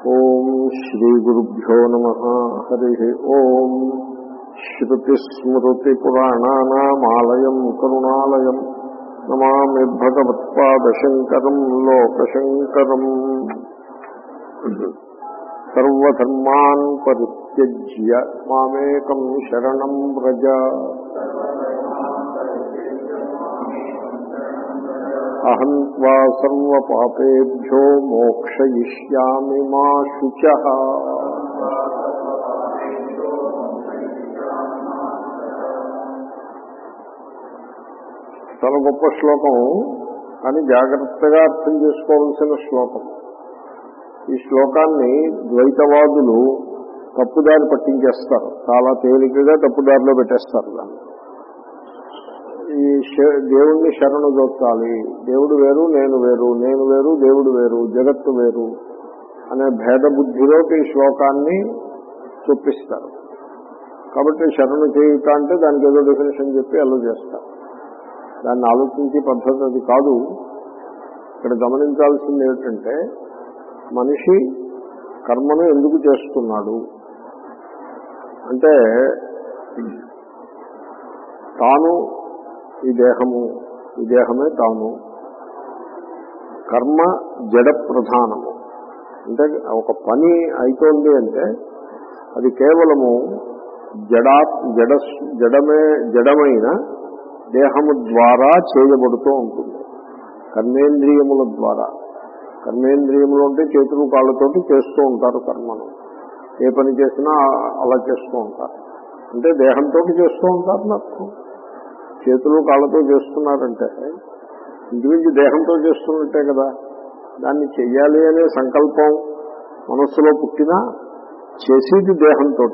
ఓం శ్రీ గురుభ్యో నమ హరి ఓం శ్రుతిస్మృతిపురాణానామాలయం కరుణాలయం నమామి భగవత్పాదశంకరం లోకశంకరం సర్వధర్మాన్ పరిత్యజ్య మామేకం శరణం వ్రజ అహం త్వా సర్వపాపేభ్యో మోక్షయిష్యామి మా శుచ చాలా గొప్ప శ్లోకం కానీ జాగ్రత్తగా అర్థం చేసుకోవాల్సిన శ్లోకం ఈ శ్లోకాన్ని ద్వైతవాదులు తప్పుదారి పట్టించేస్తారు చాలా తేలికగా తప్పుదారిలో పెట్టేస్తారు దాన్ని ఈ శ- దేవుణ్ణి శరణు దొక్కాలి దేవుడు వేరు నేను వేరు నేను వేరు దేవుడు వేరు జగత్తు వేరు అనే భేద బుద్ధిలోకి ఈ శ్లోకాన్ని చూపిస్తారు కాబట్టి శరణు చేయుట అంటే దానికి ఏదో డెఫినేషన్ చెప్పి అలా చేస్తారు దాన్ని ఆలోచించే పద్ధతి అది కాదు ఇక్కడ గమనించాల్సింది ఏమిటంటే మనిషి కర్మను ఎందుకు చేస్తున్నాడు అంటే తాను ఈ దేహము ఈ దేహమే తాను కర్మ జడ ప్రధానము అంటే ఒక పని అవుతోంది అంటే అది కేవలము జడా జడ జడమే జడమైన దేహము ద్వారా చేయబడుతూ ఉంటుంది కర్మేంద్రియముల ద్వారా కర్మేంద్రియములు అంటే చేతులు కాళ్ళతోటి చేస్తూ ఉంటారు కర్మను ఏ పని చేసినా అలా చేస్తూ ఉంటారు అంటే దేహంతో చేస్తూ ఉంటారు అర్థం చేతులు కాళ్ళతో చేస్తున్నారంటే ఇంచుమించు దేహంతో చేస్తున్నట్టే కదా దాన్ని చెయ్యాలి అనే సంకల్పం మనస్సులో పుట్టినా చేసేది దేహంతో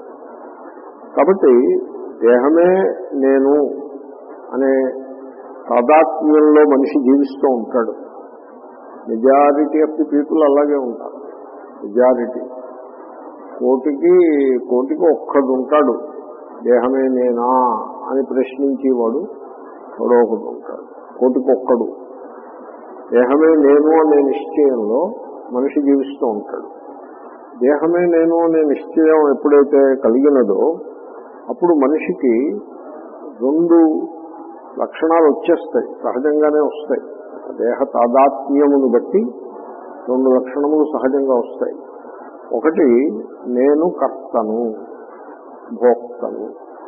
కాబట్టి దేహమే నేను అనే తాదాత్మ్యంలో మనిషి జీవిస్తూ ఉంటాడు మెజారిటీ ఆఫ్ ది పీపుల్ అలాగే ఉంటారు మెజారిటీ కోటికి కోటికి ఒక్కడు ఉంటాడు దేహమే నేనా అని ప్రశ్నించేవాడు ఎవడో ఒకడు ఉంటాడు కోటికి ఒక్కడు దేహమే నేను అనే నిశ్చయంలో మనిషి జీవిస్తూ ఉంటాడు దేహమే నేను అనే నిశ్చయం ఎప్పుడైతే కలిగినదో అప్పుడు మనిషికి రెండు లక్షణాలు వచ్చేస్తాయి సహజంగానే వస్తాయి దేహ తాదాత్మ్యమును బట్టి రెండు లక్షణములు సహజంగా వస్తాయి ఒకటి నేను కర్తను భోక్తను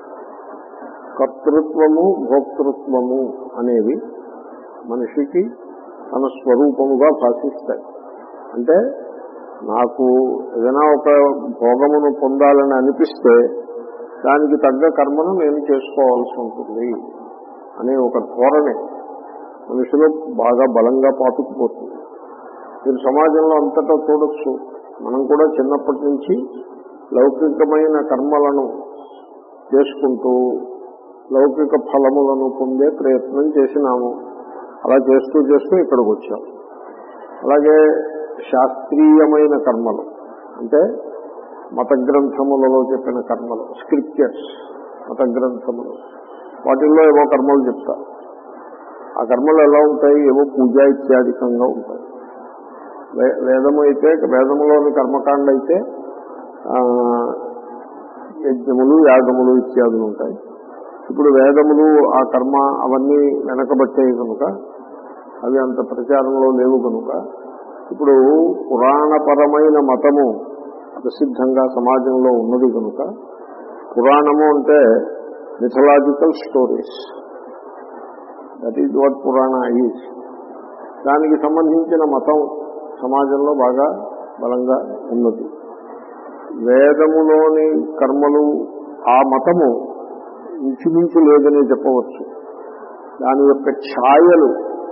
కర్తృత్వము భోక్తృత్వము అనేవి మనిషికి తన స్వరూపముగా భాషిస్తాయి అంటే నాకు ఏదైనా ఒక భోగమును పొందాలని అనిపిస్తే దానికి తగ్గ కర్మను నేను చేసుకోవాల్సి ఉంటుంది అనే ఒక ధోరణి మనిషిలో బాగా బలంగా పాతుకుపోతుంది మీరు సమాజంలో అంతటా చూడొచ్చు మనం కూడా చిన్నప్పటి నుంచి లౌకికమైన కర్మలను చేసుకుంటూ లౌకిక ఫలములను పొందే ప్రయత్నం చేసినాము అలా చేస్తూ చేస్తూ ఇక్కడికి వచ్చాం అలాగే శాస్త్రీయమైన కర్మలు అంటే మత గ్రంథములలో చెప్పిన కర్మలు స్క్రిప్చర్స్ మత గ్రంథములు వాటిల్లో ఏవో కర్మలు చెప్తారు ఆ కర్మలు ఎలా ఉంటాయి ఏవో పూజ ఇత్యాధికంగా ఉంటాయి వే- వేదము అయితే వేదములోని కర్మకాండ అయితే ఆ, యజ్ఞములు యాగములు ఇత్యాదులు ఉంటాయి ఇప్పుడు వేదములు ఆ కర్మ అవన్నీ వెనకబట్టాయి కనుక అవి అంత ప్రచారంలో లేవు కనుక ఇప్పుడు పురాణపరమైన మతము ప్రసిద్ధంగా సమాజంలో ఉన్నది కనుక పురాణము అంటే mythological stories that is what Purana is దానికి సంబంధించిన మతం సమాజంలో బాగా బలంగా ఉన్నది వేదములోని కర్మలు ఆ మతము ఇంచుమించు లేదని చెప్పవచ్చు దాని యొక్క ఛాయలు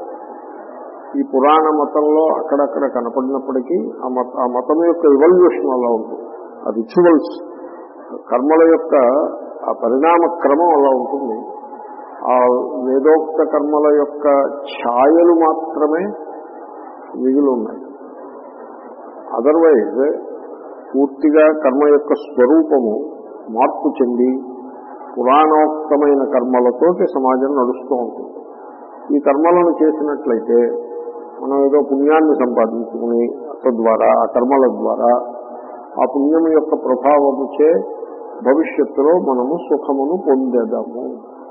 ఈ పురాణ మతంలో అక్కడక్కడ కనపడినప్పటికీ ఆ మత ఆ మతం యొక్క ఇవల్యూషన్ అలా ఉంటుంది ఆ రిచువల్స్ కర్మల యొక్క ఆ పరిణామ క్రమం అలా ఉంటుంది ఆ వేదోక్త కర్మల యొక్క ఛాయలు మాత్రమే మిగిలి ఉన్నాయి అదర్వైజ్ పూర్తిగా కర్మ యొక్క స్వరూపము మార్పు చెంది పురాణోక్తమైన కర్మలతోటి సమాజం నడుస్తూ ఉంటుంది ఈ కర్మలను చేసినట్లయితే మనం ఏదో పుణ్యాన్ని సంపాదించుకుని తద్వారా ఆ కర్మల ద్వారా ఆ పుణ్యం యొక్క ప్రభావముచే భవిష్యత్తులో మనము సుఖమును పొందేదాము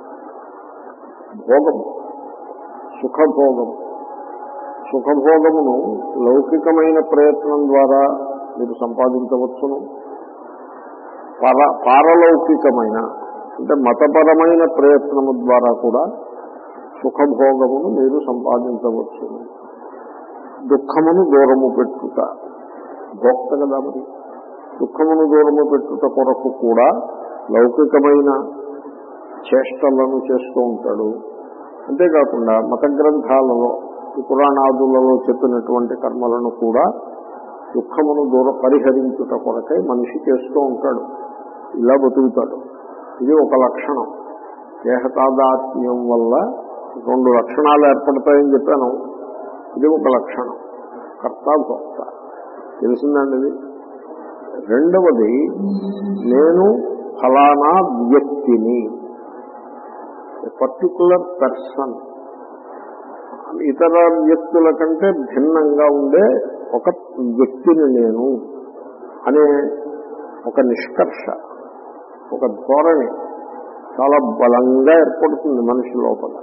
భోగము సుఖభోగము సుఖభోగమును లౌకికమైన ప్రయత్నం ద్వారా మీరు సంపాదించవచ్చును పర పారలౌకికమైన అంటే మతపరమైన ప్రయత్నము ద్వారా కూడా సుఖభోగమును మీరు సంపాదించవచ్చును దుఃఖమును దూరము పెట్టుట భోక్త కదా మరి దుఃఖమును దూరము పెట్టుట కొరకు కూడా లౌకికమైన చేష్టలను చేస్తూ ఉంటాడు అంతేకాకుండా మత గ్రంథాలలో ఈ పురాణాదులలో చెప్పినటువంటి కర్మలను కూడా దుఃఖమును దూర పరిహరించుట కొరకై మనిషి చేస్తూ ఉంటాడు ఇలా బతుకుతాడు ఇది ఒక లక్షణం దేహతాదాత్మ్యం వల్ల రెండు లక్షణాలు ఏర్పడతాయని చెప్పాను ఇది ఒక లక్షణం కర్త భోక్త తెలిసిందండి ఇది రెండవది నేను ఫలానా వ్యక్తిని పర్టికులర్ పర్సన్ ఇతర వ్యక్తుల కంటే భిన్నంగా ఉండే ఒక వ్యక్తిని నేను అనే ఒక నిష్కర్ష ఒక ధోరణి చాలా బలంగా ఏర్పడుతుంది మనిషి లోపల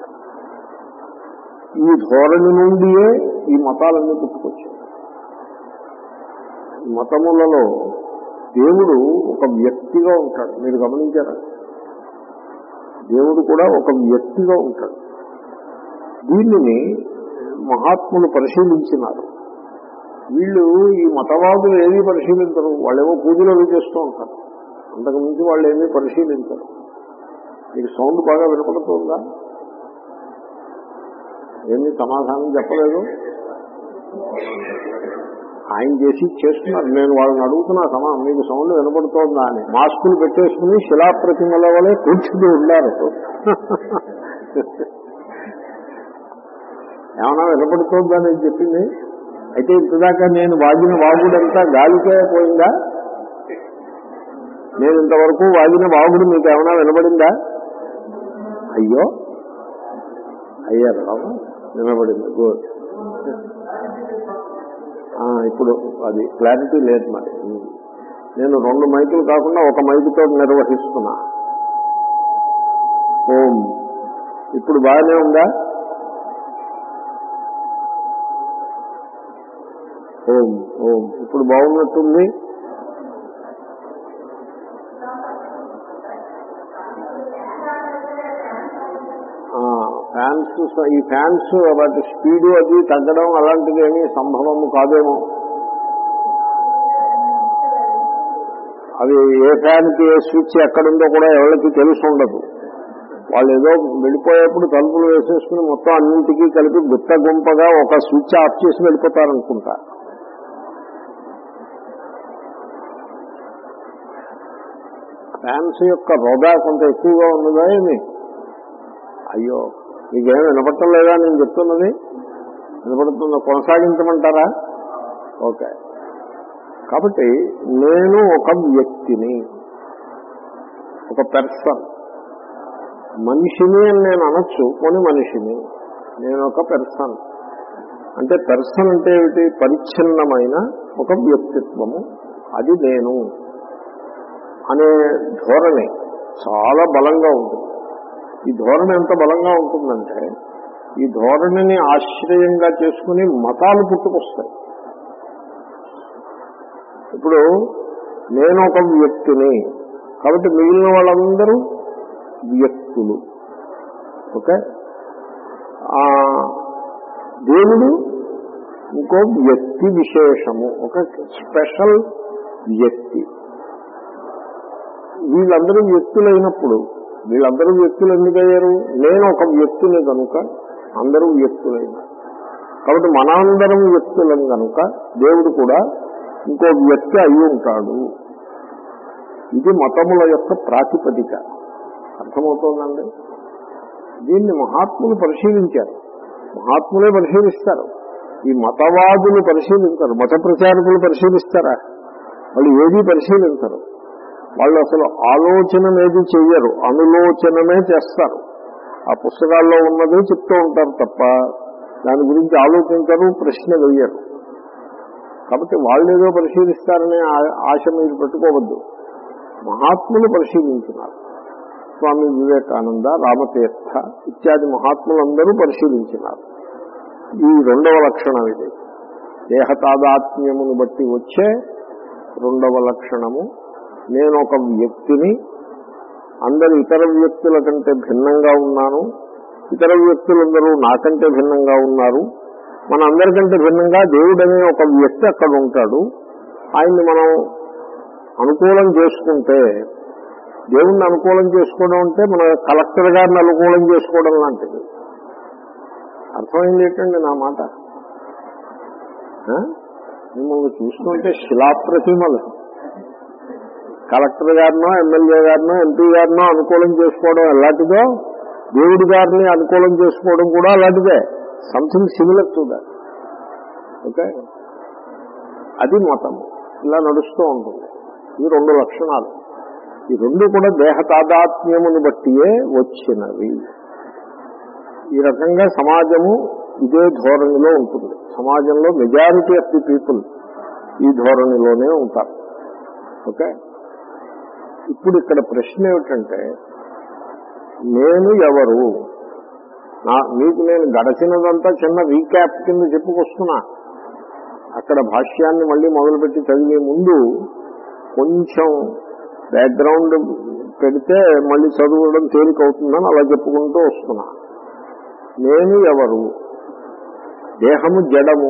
ఈ ధోరణి నుండియే ఈ మతాలన్నీ పుట్టుకొచ్చాయి మతములలో దేవుడు ఒక వ్యక్తిగా ఉంటాడు మీరు గమనించారా దేవుడు కూడా ఒక వ్యక్తిగా ఉంటాడు దీనిని మహాత్ములు పరిశీలించినారు వీళ్ళు ఈ మతవాదులు ఏమీ పరిశీలించరు వాళ్ళేమో పూజలు అవి చేస్తూ ఉంటారు అంతకుమించి వాళ్ళు ఏమీ పరిశీలించరు మీకు సౌండ్ బాగా వినపడుతుందా ఏమీ సమాధానం చెప్పలేదు ఆయన చేసి చేస్తున్నారు నేను వాళ్ళని అడుగుతున్నా సమా మీకు సౌండ్ వినపడుతోందా అని మాస్కులు పెట్టేసుకుని శిలాప్రతిమల వలె కూర్చుని ఉన్నారు ఏమన్నా వినపడుతోందా నేను చెప్పింది అయితే ఇంతదాకా నేను వాగిన వాగుడంతా గాలికే పోయిందా నేను ఇంతవరకు వాగిన వాగుడు మీకు ఏమైనా వినపడిందా అయ్యో అయ్యారు రావు వినపడింది గుడ్ ఇప్పుడు అది క్లారిటీ లేదు మరి నేను రెండు మైకులు కాకుండా ఒక మైకుతో నిర్వహిస్తున్నా ఓం ఇప్పుడు బాగానే ఉందా ఓం ఓం ఇప్పుడు బాగున్నట్టుంది ఫ్యాన్స్ ఈ ఫ్యాన్స్ వాటి స్పీడు అది తగ్గడం అలాంటిది ఏమీ సంభవము కాదేమో అవి ఏ ఫ్యాన్కి ఏ స్విచ్ ఎక్కడుందో కూడా ఎవరికి తెలిసి ఉండదు వాళ్ళు ఏదో వెళ్ళిపోయేప్పుడు తలుపులు వేసేసుకుని మొత్తం అన్నింటికీ కలిపి గుత్త గుంపగా ఒక స్విచ్ ఆఫ్ చేసి వెళ్ళిపోతారనుకుంటా ఫ్యాన్స్ యొక్క రోదా కొంత ఎక్కువగా ఉన్నదా ఏమి అయ్యో మీకేం వినపడటం లేదా నేను చెప్తున్నది వినపడుతుందో కొనసాగించమంటారా ఓకే కాబట్టి నేను ఒక వ్యక్తిని ఒక పెర్సన్ మనిషిని అని నేను అనొచ్చు కొని మనిషిని నేను ఒక పెర్సన్ అంటే పెర్సన్ అంటే ఏమిటి పరిచ్ఛిన్నమైన ఒక వ్యక్తిత్వము అది నేను అనే ధోరణి చాలా బలంగా ఉంటుంది ఈ ధోరణి ఎంత బలంగా ఉంటుందంటే ఈ ధోరణిని ఆశ్రయంగా చేసుకుని మతాలు పుట్టుకొస్తాయి ఇప్పుడు నేను ఒక వ్యక్తిని కాబట్టి మిగిలిన వాళ్ళందరూ వ్యక్తులు ఓకే దేవుడు ఇంకో వ్యక్తి విశేషము ఒక స్పెషల్ వ్యక్తి వీళ్ళందరూ వ్యక్తులైనప్పుడు వీళ్ళందరూ వ్యక్తులు ఎందుకయ్యారు నేను ఒక వ్యక్తిని కనుక అందరూ వ్యక్తులైనారు కాబట్టి మనందరం వ్యక్తులం కనుక దేవుడు కూడా ఇంకో వ్యక్తి అయి ఉంటాడు ఇది మతముల యొక్క ప్రాతిపదిక అర్థమవుతోందండి దీన్ని మహాత్ములు పరిశీలించారు మహాత్ములే పరిశీలిస్తారు ఈ మతవాదులు పరిశీలించరు మత ప్రచారకులు పరిశీలిస్తారా వాళ్ళు ఏదీ పరిశీలించరు వాళ్ళు అసలు ఆలోచనమేది చెయ్యరు అనులోచనమే చేస్తారు ఆ పుస్తకాల్లో ఉన్నదే చెప్తూ ఉంటారు తప్ప దాని గురించి ఆలోచించరు ప్రశ్న వెయ్యరు కాబట్టి వాళ్ళు ఏదో పరిశీలిస్తారనే ఆ- ఆశ మీరు పెట్టుకోవద్దు మహాత్ములు పరిశీలించినారు స్వామి వివేకానంద రామతీర్థ ఇత్యాది మహాత్ములందరూ పరిశీలించినారు ఈ రెండవ లక్షణం ఇది దేహతాదాత్మ్యమును బట్టి వచ్చే రెండవ లక్షణము నేను ఒక వ్యక్తిని అందరు ఇతర వ్యక్తుల కంటే భిన్నంగా ఉన్నాను ఇతర వ్యక్తులందరూ నాకంటే భిన్నంగా ఉన్నారు మన అందరికంటే భిన్నంగా దేవుడనే ఒక వ్యక్తి అక్కడ ఉంటాడు ఆయన్ని మనం అనుకూలం చేసుకుంటే దేవుణ్ణి అనుకూలం చేసుకోవడం అంటే మన కలెక్టర్ గారిని అనుకూలం చేసుకోవడం లాంటిది అర్థమైంది ఏంటండి నా మాట ఆ? మిమ్మల్ని చూస్తుంటే శిలాప్రతిమలు కలెక్టర్ గారినో ఎమ్మెల్యే గారినో ఎంపీ గారినో అనుకూలం చేసుకోవడం ఎలాంటిదో దేవుడి గారిని అనుకూలం చేసుకోవడం కూడా అలాంటిదే something similar to that okay అది మతము ఇలా నడుస్తూ ఉంటుంది ఈ రెండు లక్షణాలు ఈ రెండు కూడా దేహ తాదాత్మ్యమును బట్టియే వచ్చినవి ఈ రకంగా సమాజము ఇదే ధోరణిలో ఉంటుంది సమాజంలో మెజారిటీ ఆఫ్ ది పీపుల్ ఈ ధోరణిలోనే ఉంటారు ఓకే ఇప్పుడు ఇక్కడ ప్రశ్న ఏమిటంటే నేను ఎవరు నా మీకు నేను గడచినదంతా చిన్న రీక్యాప్ కింద చెప్పుకొస్తున్నా అక్కడ భాష్యాన్ని మళ్ళీ మొదలుపెట్టి చదివే ముందు కొంచెం బ్యాక్గ్రౌండ్ పెడితే మళ్ళీ చదవడం తేలికవుతుందని అలా చెప్పుకుంటూ వస్తున్నా నేను ఎవరు దేహము జడము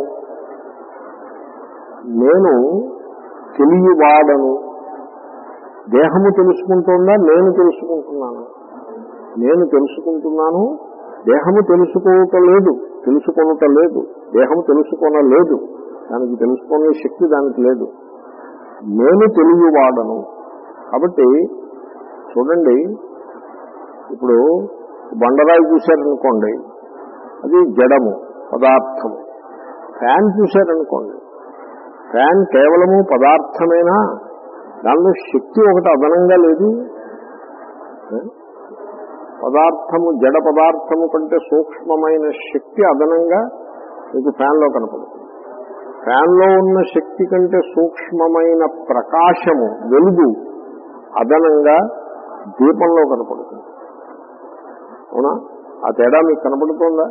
నేను తెలియవాడను దేహము తెలుసుకుంటుందా నేను తెలుసుకుంటున్నాను నేను తెలుసుకుంటున్నాను దేహము తెలుసుకోవటం లేదు తెలుసుకొనటం లేదు దేహము తెలుసుకోనలేదు దానికి తెలుసుకునే శక్తి దానికి లేదు నేను తెలియవాడను కాబట్టి చూడండి ఇప్పుడు బండరాయి చూశారనుకోండి అది జడము పదార్థము ఫ్యాన్ చూశారనుకోండి ఫ్యాన్ కేవలము పదార్థమేనా దానిలో శక్తి ఒకటి అదనంగా లేదు ఏ? పదార్థము జడ పదార్థము కంటే సూక్ష్మమైన శక్తి అదనంగా మీకు ఫ్యాన్లో కనపడుతుంది ఫ్యాన్లో ఉన్న శక్తి కంటే సూక్ష్మమైన ప్రకాశము వెలుగు అదనంగా దీపంలో కనపడుతుంది అవునా ఆ తేడా మీకు కనపడుతుందా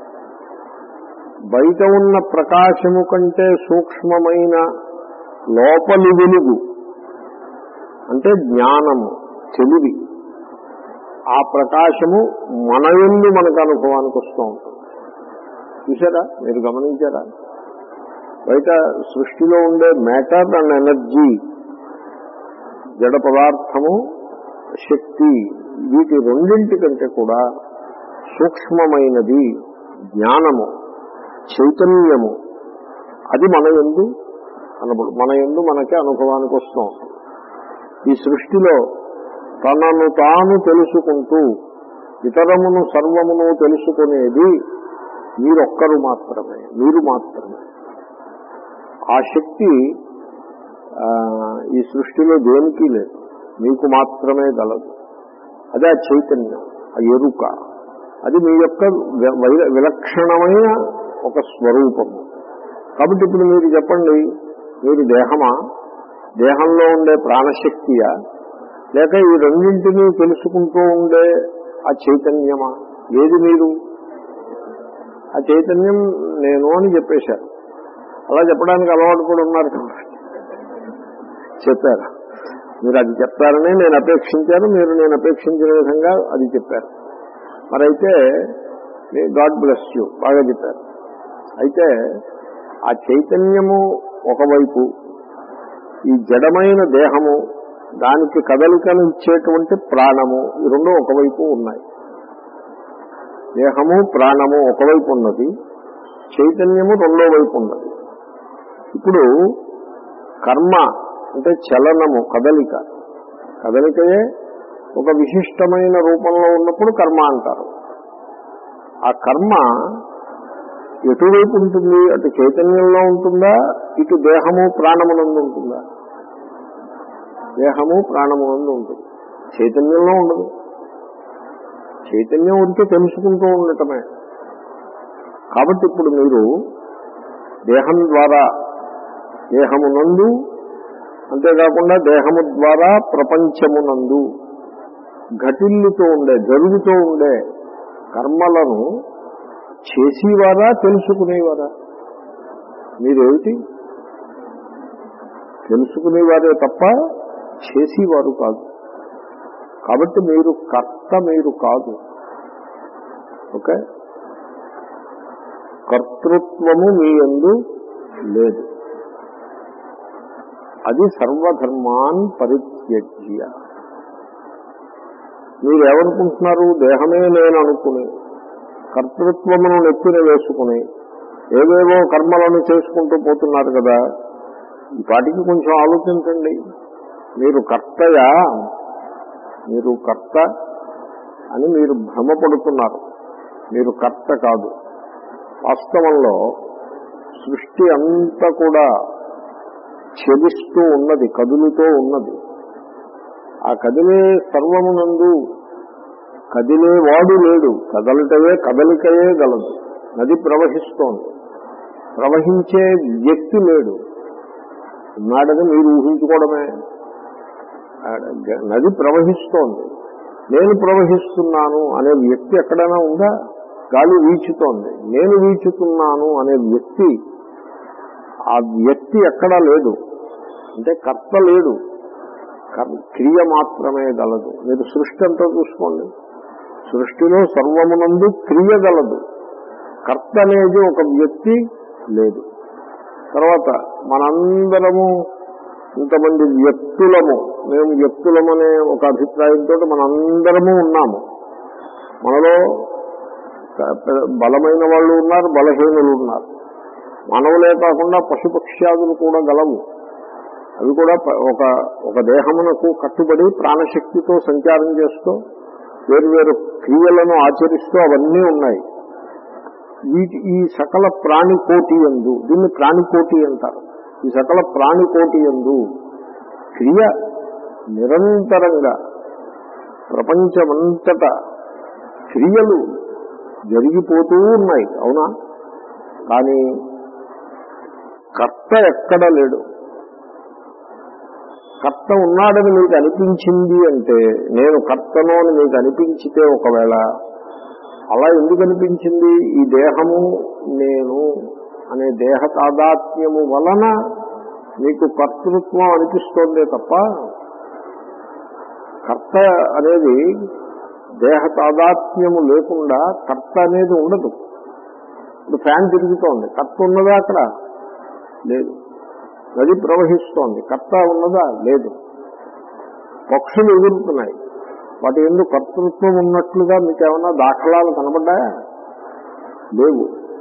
బయట ఉన్న ప్రకాశము కంటే సూక్ష్మమైన లోపలి వెలుగు అంటే జ్ఞానము తెలివి ఆ ప్రకాశము మన ఎందు మనకు అనుభవానికి వస్తూ ఉంటుంది చూసారా మీరు గమనించారా బయట సృష్టిలో ఉండే మ్యాటర్ అండ్ ఎనర్జీ జడ పదార్థము శక్తి వీటి రెండింటి కంటే కూడా సూక్ష్మమైనది జ్ఞానము చైతన్యము అది మన ఎందు కనబడు మన ఎందు మనకే అనుభవానికి వస్తూ ఉంటుంది ఈ సృష్టిలో తనను తాను తెలుసుకుంటూ ఇతరమును సర్వమును తెలుసుకునేది మీరొక్కరు మాత్రమే మీరు మాత్రమే ఆ శక్తి ఆ, ఈ సృష్టిలో దేనికి లేదు మీకు మాత్రమే గలదు అదే ఆ చైతన్యం ఆ ఎరుక అది మీ యొక్క వి- వై- విలక్షణమైన ఒక స్వరూపము కాబట్టి ఇప్పుడు మీరు చెప్పండి మీరు దేహమా దేహంలో ఉండే ప్రాణశక్తియా లేక ఈ రెండింటినీ తెలుసుకుంటూ ఉండే ఆ చైతన్యమా ఏది మీరు ఆ చైతన్యం నేను అని చెప్పేశారు అలా చెప్పడానికి అలవాటు కూడా ఉన్నారు కాబట్టి చెప్పారు మీరు అది చెప్తారని నేను అపేక్షించాను మీరు నేను అపేక్షించిన విధంగా అది చెప్పారు మరైతే గాడ్ బ్లెస్ యూ బాగా చెప్పారు అయితే ఆ చైతన్యము ఒకవైపు ఈ జడమైన దేహము దానికి కదలికను ఇచ్చేటువంటి ప్రాణము ఈ రెండు ఒకవైపు ఉన్నాయి దేహము ప్రాణము ఒకవైపు ఉన్నది చైతన్యము రెండో వైపు ఉన్నది ఇప్పుడు కర్మ అంటే చలనము కదలిక కదలికయే ఒక విశిష్టమైన రూపంలో ఉన్నప్పుడు కర్మ అంటారు ఆ కర్మ ఎటువైపు ఉంటుంది అటు చైతన్యంలో ఉంటుందా ఇటు దేహము ప్రాణమునందు ఉంటుందా దేహము ప్రాణమునందు ఉంటుంది చైతన్యంలో ఉండదు చైతన్యం ఉంటే తెలుసుకుంటూ ఉండటమే కాబట్టి ఇప్పుడు మీరు దేహం ద్వారా దేహమునందు అంతేకాకుండా దేహము ద్వారా ప్రపంచమునందు ఘటిల్లుతూ ఉండే జరుగుతూ ఉండే కర్మలను చేసేవారా తెలుసుకునేవారా మీరేమిటి తెలుసుకునేవారే తప్ప చేసేవారు కాదు కాబట్టి మీరు కర్త మీరు కాదు ఓకే కర్తృత్వము మీ ఎందు లేదు అది సర్వధర్మాన్ పరిత్యజ్య మీరు ఏమనుకుంటున్నారు దేహమే నేను అనుకుని కర్తృత్వమును నెత్తిన వేసుకుని ఏవేవో కర్మలను చేసుకుంటూ పోతున్నారు కదా ఈ పాటికి కొంచెం ఆలోచించండి మీరు కర్తయా మీరు కర్త అని మీరు భ్రమపడుతున్నారు మీరు కర్త కాదు వాస్తవంలో సృష్టి అంతా కూడా చెలిస్తూ ఉన్నది కదులుతూ ఉన్నది ఆ కదిలే సర్వమునందు కదిలేవాడు లేడు కదలటవే కదలికయే గలదు నది ప్రవహిస్తోంది ప్రవహించే వ్యక్తి లేడు ఉన్నాడని మీరు ఊహించుకోవడమే నది ప్రవహిస్తోంది నేను ప్రవహిస్తున్నాను అనే వ్యక్తి ఎక్కడైనా ఉందా గాలి వీచుతోంది నేను వీచుతున్నాను అనే వ్యక్తి ఆ వ్యక్తి ఎక్కడా లేదు అంటే కర్త లేడు క్రియ మాత్రమే గలదు మీరు సృష్టి అంతా చూసుకోండి సృష్టిలో సర్వమునందు క్రియ గలదు కర్త అనేది ఒక వ్యక్తి లేదు తర్వాత మనందరము ఇంతమంది వ్యక్తులము మేము వ్యక్తులమనే ఒక అభిప్రాయంతో మనందరము ఉన్నాము మనలో బలమైన వాళ్ళు ఉన్నారు బలహీనులు ఉన్నారు మానవులే కాకుండా పశుపక్ష్యాదులు కూడా గలవు అవి కూడా ఒక ఒక దేహమునకు కట్టుబడి ప్రాణశక్తితో సంచారం చేస్తూ వేరువేరు క్రియలను ఆచరిస్తూ అవన్నీ ఉన్నాయి వీటి ఈ సకల ప్రాణికోటి ఎందు దీన్ని ప్రాణికోటి అంటారు ఈ సకల ప్రాణికోటి ఎందు క్రియ నిరంతరంగా ప్రపంచమంతటా క్రియలు జరిగిపోతూ ఉన్నాయి అవునా కానీ కర్త ఎక్కడ లేడు కర్త ఉన్నాడని మీకు అనిపించింది అంటే నేను కర్తను అని మీకు అనిపించితే ఒకవేళ అలా ఎందుకు అనిపించింది ఈ దేహము నేను అనే దేహ తాదాత్మ్యము వలన మీకు కర్తృత్వం అనిపిస్తోందే తప్ప కర్త అనేది దేహ తాదాత్మ్యము లేకుండా కర్త అనేది ఉండదు ఇప్పుడు ఫ్యాన్ తిరుగుతోంది కర్త ఉన్నదా అక్కడ లేదు నది ప్రవహిస్తోంది కర్త ఉన్నదా లేదు పక్షులు ఎగురుతున్నాయి వాటి ఎందుకు కర్తృత్వం ఉన్నట్లుగా మీకు ఏమైనా దాఖలాలు కనబడ్డాయా లేవు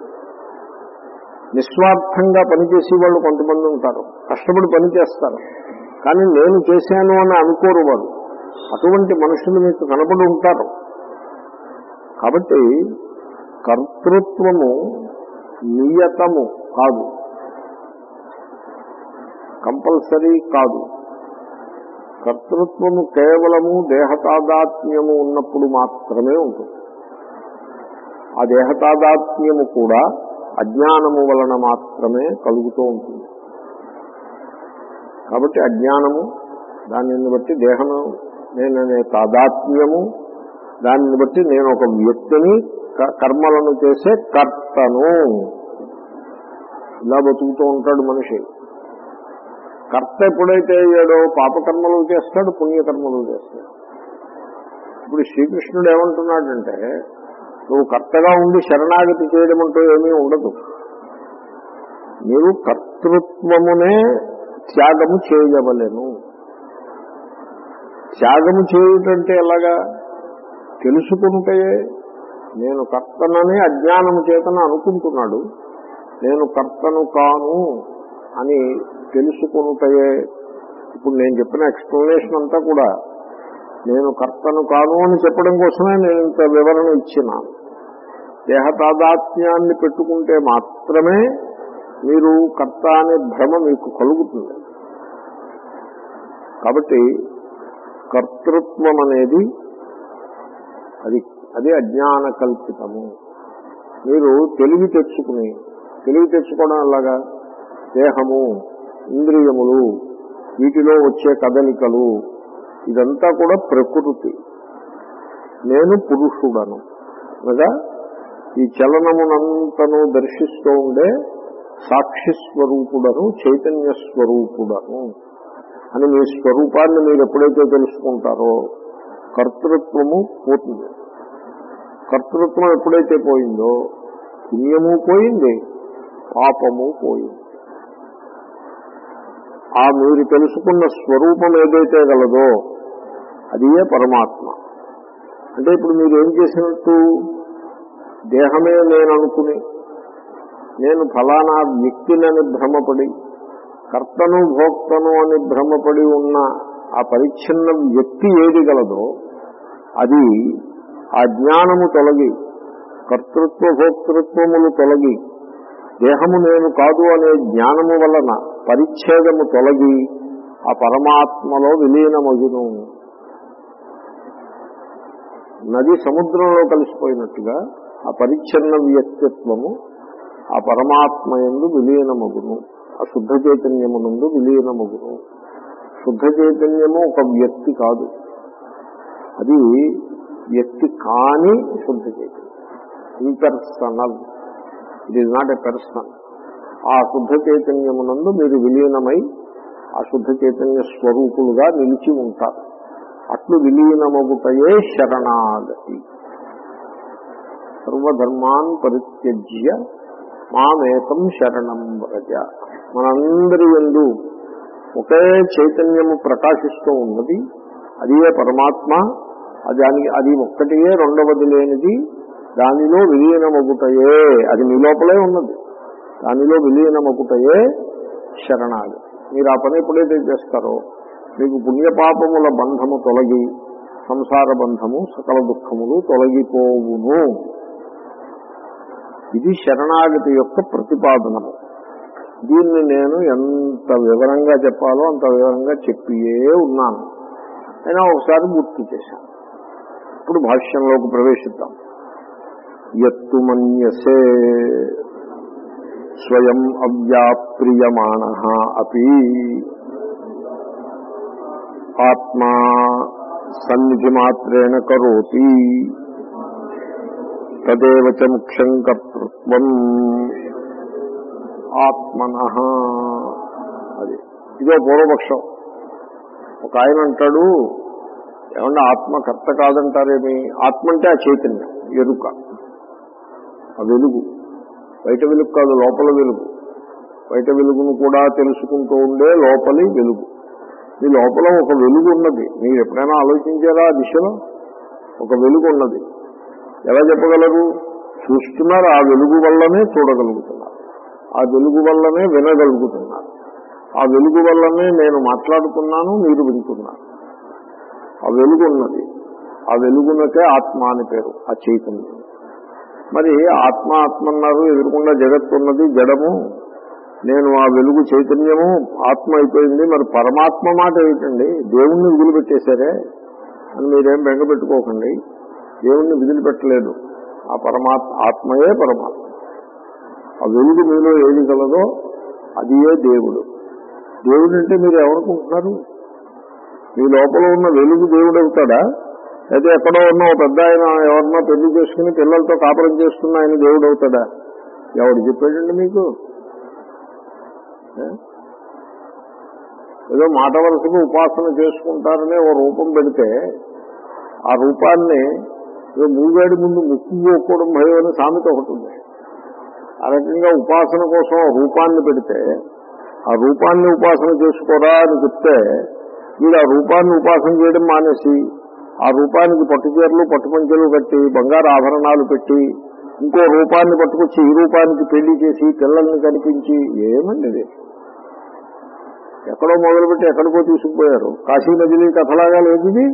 నిస్వార్థంగా పనిచేసే వాళ్ళు కొంతమంది ఉంటారు కష్టపడి పని చేస్తారు కానీ నేను చేశాను అని అనుకోరు వారు అటువంటి మనుషులు మీకు కనబడి ఉంటారు కాబట్టి కర్తృత్వము నియతము కాదు కంపల్సరీ కాదు కర్తృత్వము కేవలము దేహతాదాత్మ్యము ఉన్నప్పుడు మాత్రమే ఉంటుంది ఆ దేహతాదాత్మ్యము కూడా అజ్ఞానము వలన మాత్రమే కలుగుతూ ఉంటుంది కాబట్టి అజ్ఞానము దానిని బట్టి దేహము నేననే తాదాత్మ్యము దానిని బట్టి నేను ఒక వ్యక్తిని కర్మలను చేసే కర్తను ఇలా బతుకుతూ ఉంటాడు మనిషి కర్త ఎప్పుడైతే అయ్యాడో పాపకర్మలు చేస్తాడు పుణ్యకర్మలు చేస్తాడు ఇప్పుడు శ్రీకృష్ణుడు ఏమంటున్నాడంటే నువ్వు కర్తగా ఉండి శరణాగతి చేయడం అంటూ ఏమీ ఉండదు నీవు కర్తృత్వమునే త్యాగము చేయవలెను త్యాగము చేయుటంటే ఎలాగా తెలుసుకుంటే నేను కర్తనని అజ్ఞానము చేతన అనుకుంటున్నాడు నేను కర్తను కాను అని తెలుసుకుంటే ఇప్పుడు నేను చెప్పిన ఎక్స్ప్లెనేషన్ అంతా కూడా నేను కర్తను కాను అని చెప్పడం కోసమే నేను ఇంత వివరణ ఇచ్చినాను దేహతాదాత్మ్యాన్ని పెట్టుకుంటే మాత్రమే మీరు కర్త అనే భ్రమ మీకు కలుగుతుంది కాబట్టి కర్తృత్వం అనేది అది అది అజ్ఞాన కల్పితము మీరు తెలివి తెచ్చుకుని తెలివి తెచ్చుకోవడం అలాగా దేహము ఇంద్రియములు వీటిలో వచ్చే కదలికలు ఇదంతా కూడా ప్రకృతి నేను పురుషుడను అనగా ఈ చలనమునంతను దర్శిస్తూ ఉండే సాక్షి స్వరూపుడను చైతన్య స్వరూపుడను అని మీ స్వరూపాన్ని మీరు ఎప్పుడైతే తెలుసుకుంటారో కర్తృత్వము పోతుంది కర్తృత్వం ఎప్పుడైతే పోయిందో పుణ్యము పోయింది పాపము పోయింది ఆ మీరు తెలుసుకున్న స్వరూపం ఏదైతే గలదో అదియే పరమాత్మ అంటే ఇప్పుడు మీరు ఏం చేసినట్టు దేహమే నేను అనుకుని నేను ఫలానా వ్యక్తినని భ్రమపడి కర్తను భోక్తను అని భ్రమపడి ఉన్న ఆ పరిచ్ఛిన్న వ్యక్తి ఏది గలదో అది ఆ జ్ఞానము తొలగి కర్తృత్వ భోక్తృత్వములు తొలగి దేహము నేను కాదు అనే జ్ఞానము వలన పరిచ్ఛేదము తొలగి ఆ పరమాత్మలో విలీనమగును నది సముద్రంలో కలిసిపోయినట్టుగా ఆ పరిచ్ఛిన్న వ్యక్తిత్వము ఆ పరమాత్మ ఎందు విలీనమగును ఆ శుద్ధ చైతన్యమునందు విలీనమగును శుద్ధ చైతన్యము ఒక వ్యక్తి కాదు అది వ్యక్తి కాని శుద్ధ చైతన్యం impersonal it is not a person ఆ శుద్ధ చైతన్యమునందు మీరు విలీనమై ఆ శుద్ధ చైతన్య స్వరూపులుగా నిలిచి ఉంటారు అట్లు విలీనమగుటయే శరణాగతి సర్వధర్మాన్ పరిత్యజ్య మామేకం శరణం వ్రజ మనందరి ఎందు ఒకే చైతన్యము ప్రకాశిస్తూ ఉన్నది అదే పరమాత్మ అది దానికి అది ఒక్కటియే రెండవది లేనిది దానిలో విలీనమగుటయే అది మీ లోపలే ఉన్నది దానిలో విలీనమగుటయే శరణాగతి మీరు ఆ పని ఎప్పుడైతే చేస్తారో మీకు పుణ్యపాపముల బంధము తొలగి సంసార బంధము సకల దుఃఖములు తొలగిపోవును ఇది శరణాగతి యొక్క ప్రతిపాదనము దీన్ని నేను ఎంత వివరంగా చెప్పాలో అంత వివరంగా చెప్పియే ఉన్నాను అయినా ఒకసారి గుర్తు చేశాను ఇప్పుడు భాష్యంలోకి ప్రవేశిద్దాం ఎత్తు మన్యసే స్వయం అవ్యాప్రియమాణ అపి ఆత్మా సన్నిధి మాత్రేణ కరోతి తదేవ చ ముఖ్యం కర్తృత్వం ఆత్మన అది ఇదో పూర్వపక్షం ఒక ఆయన అంటాడు ఏమన్నా ఆత్మ కర్త కాదంటారేమి ఆత్మ అంటే ఆ చైతన్యం ఎరుక ఆ వెలుగు బయట వెలుగు కాదు లోపల వెలుగు బయట వెలుగును కూడా తెలుసుకుంటూ ఉండే లోపలి వెలుగు మీ లోపల ఒక వెలుగు ఉన్నది మీరు ఎప్పుడైనా ఆలోచించారా ఆ దిశలో ఒక వెలుగు ఉన్నది ఎలా చెప్పగలరు చూస్తున్నారు ఆ వెలుగు వల్లనే చూడగలుగుతున్నారు ఆ వెలుగు వల్లనే వినగలుగుతున్నారు ఆ వెలుగు వల్లనే నేను మాట్లాడుతున్నాను మీరు వింటున్నారు ఆ వెలుగు ఉన్నది ఆ వెలుగునకే ఆత్మ అని పేరు ఆ చైతన్యం మరి ఆత్మ ఆత్మ అన్నారు ఎదురుకుండా జగత్తు ఉన్నది జడము నేను ఆ వెలుగు చైతన్యము ఆత్మ అయిపోయింది మరి పరమాత్మ మాట ఏమిటండి దేవుణ్ణి వదిలిపెట్టేశారే అని మీరేం బెంగ పెట్టుకోకండి దేవుణ్ణి వదిలిపెట్టలేదు ఆ పరమాత్మ ఆత్మయే పరమాత్మ ఆ వెలుగు మీలో ఏది గలదో అదియే దేవుడు దేవుడు అంటే మీరు ఏమనుకుంటున్నారు మీ లోపల ఉన్న వెలుగు దేవుడు అవుతాడా అయితే ఎక్కడో ఉన్న ఒక పెద్ద ఆయన ఎవరినో పెళ్లి చేసుకుని పిల్లలతో కాపురం చేస్తున్న ఆయన దేవుడు అవుతాడా ఎవడు చెప్పాడండి మీకు ఏ? ఏదో మాట వరుసకు ఉపాసన చేసుకుంటారనే ఓ రూపం పెడితే ఆ రూపాన్ని ఏదో మూగాడి ముందు ముక్కు పోకపోవడం భయం అని సామెత ఒకటి ఉంది ఆ రకంగా ఉపాసన కోసం ఆ రూపాన్ని పెడితే ఆ రూపాన్ని ఉపాసన చేసుకోరా అని చెప్తే మీరు ఆ రూపాన్ని ఉపాసన చేయడం మానేసి ఆ రూపానికి పట్టుచీరలు పట్టుపంచలు కట్టి బంగారు ఆభరణాలు పెట్టి ఇంకో రూపాన్ని పట్టుకొచ్చి ఈ రూపానికి పెళ్లి చేసి పిల్లల్ని కనిపించి ఏమండి ఇది ఎక్కడో మొదలుపెట్టి ఎక్కడికో తీసుకుపోయారు కాశీ నదిలీ కథలాగా లేదు ఇది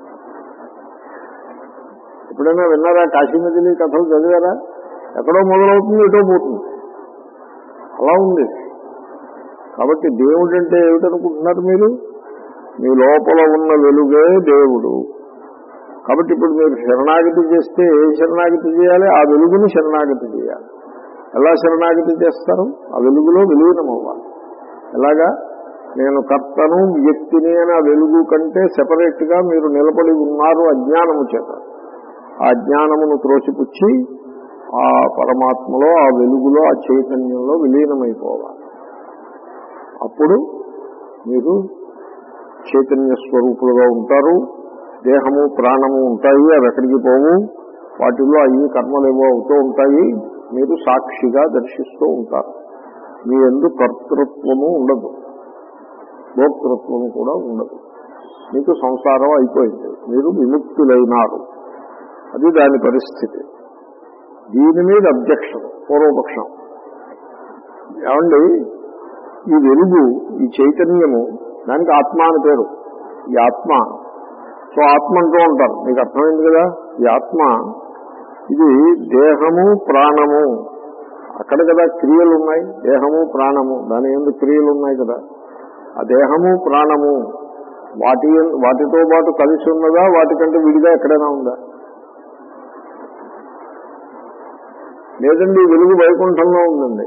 ఎప్పుడైనా విన్నారా కాశీ నదిలీ కథలు చదివారా ఎక్కడో మొదలవుతుంది ఎటో పోతుంది అలా ఉంది కాబట్టి దేవుడు అంటే ఏమిటనుకుంటున్నారు మీరు మీ లోపల ఉన్న వెలుగే దేవుడు కాబట్టి ఇప్పుడు మీరు శరణాగతి చేస్తే ఏ శరణాగతి చేయాలి ఆ వెలుగుని శరణాగతి చేయాలి ఎలా శరణాగతి చేస్తారు ఆ వెలుగులో విలీనం అవ్వాలి ఎలాగా నేను కర్తను వ్యక్తిని అని ఆ వెలుగు కంటే సెపరేట్ గా మీరు నిలబడి ఉన్నారు అజ్ఞానము చేత ఆ అజ్ఞానమును త్రోసిపుచ్చి ఆ పరమాత్మలో ఆ వెలుగులో ఆ చైతన్యంలో విలీనమైపోవాలి అప్పుడు మీరు చైతన్య స్వరూపులుగా ఉంటారు దేహము ప్రాణము ఉంటాయి అవి ఎక్కడికి పోవు వాటిల్లో అయ్యి కర్మలేవో అవుతూ ఉంటాయి మీరు సాక్షిగా దర్శిస్తూ ఉంటారు మీ ఎందు కర్తృత్వము ఉండదు భోక్తృత్వము కూడా ఉండదు మీకు సంసారం అయిపోయింది మీరు విముక్తులైనారు అది దాని పరిస్థితి దీని మీద అబ్జెక్షన్ పూర్వపక్షం ఏమండి ఈ వెలుగు ఈ చైతన్యము దానికి ఆత్మ అని పేరు ఈ ఆత్మ సో ఆత్మ అంటూ ఉంటారు మీకు అర్థమైంది కదా ఈ ఆత్మ ఇది దేహము ప్రాణము అక్కడ కదా క్రియలు ఉన్నాయి దేహము ప్రాణము దాని ఎందు క్రియలు ఉన్నాయి కదా ఆ దేహము ప్రాణము వాటి వాటితో పాటు కలిసి ఉన్నదా వాటికంటే విడిగా ఎక్కడైనా ఉందా లేదండి వెలుగు వైకుంఠంలో ఉందండి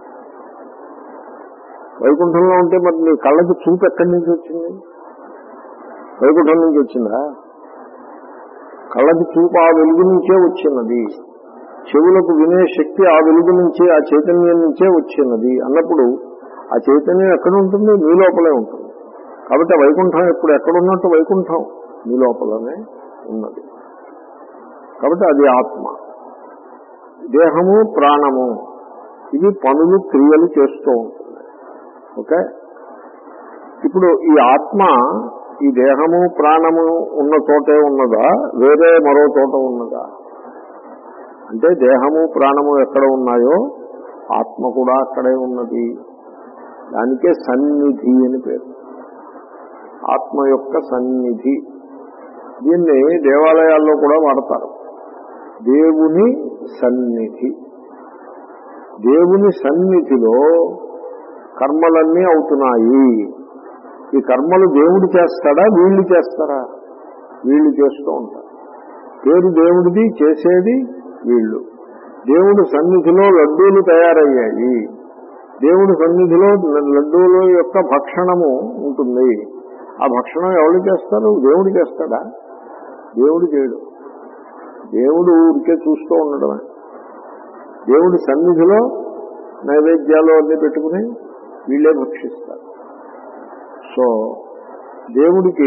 వైకుంఠంలో ఉంటే మరి నీ కళ్ళకి చూపు ఎక్కడి నుంచి వచ్చింది వైకుంఠం నుంచి వచ్చిందా కళ్ళకి చూపు ఆ వెలుగు నుంచే వచ్చినది చెవులకు వినే శక్తి ఆ వెలుగు నుంచే ఆ చైతన్యం నుంచే వచ్చినది అన్నప్పుడు ఆ చైతన్యం ఎక్కడ ఉంటుంది మీ లోపలే ఉంటుంది కాబట్టి ఆ వైకుంఠం ఎప్పుడు ఎక్కడున్నట్టు వైకుంఠం మీ లోపలనే ఉన్నది కాబట్టి అది ఆత్మ దేహము ప్రాణము ఇవి పనులు క్రియలు చేస్తూ ఉంటుంది ఓకే ఇప్పుడు ఈ ఆత్మ ఈ దేహము ప్రాణము ఉన్న చోటే ఉన్నదా వేరే మరో చోట ఉన్నదా అంటే దేహము ప్రాణము ఎక్కడ ఉన్నాయో ఆత్మ కూడా అక్కడే ఉన్నది దానికే సన్నిధి అని పేరు ఆత్మ యొక్క సన్నిధి దీన్ని దేవాలయాల్లో కూడా వాడతారు దేవుని సన్నిధి దేవుని సన్నిధిలో కర్మలన్నీ అవుతున్నాయి ఈ కర్మలు దేవుడు చేస్తాడా వీళ్ళు చేస్తారా వీళ్ళు చేస్తూ ఉంటారు పేరు దేవుడిది చేసేది వీళ్ళు దేవుడు సన్నిధిలో లడ్డూలు తయారయ్యాయి దేవుడి సన్నిధిలో లడ్డూల యొక్క భక్షణము ఉంటుంది ఆ భక్షణం ఎవరు చేస్తారు దేవుడు చేస్తాడా దేవుడు చేయడు దేవుడు ఊరికే చూస్తూ ఉండడమే దేవుడి సన్నిధిలో నైవేద్యాలు అన్ని పెట్టుకుని వీళ్ళే భక్షిస్తారు సో దేవుడికి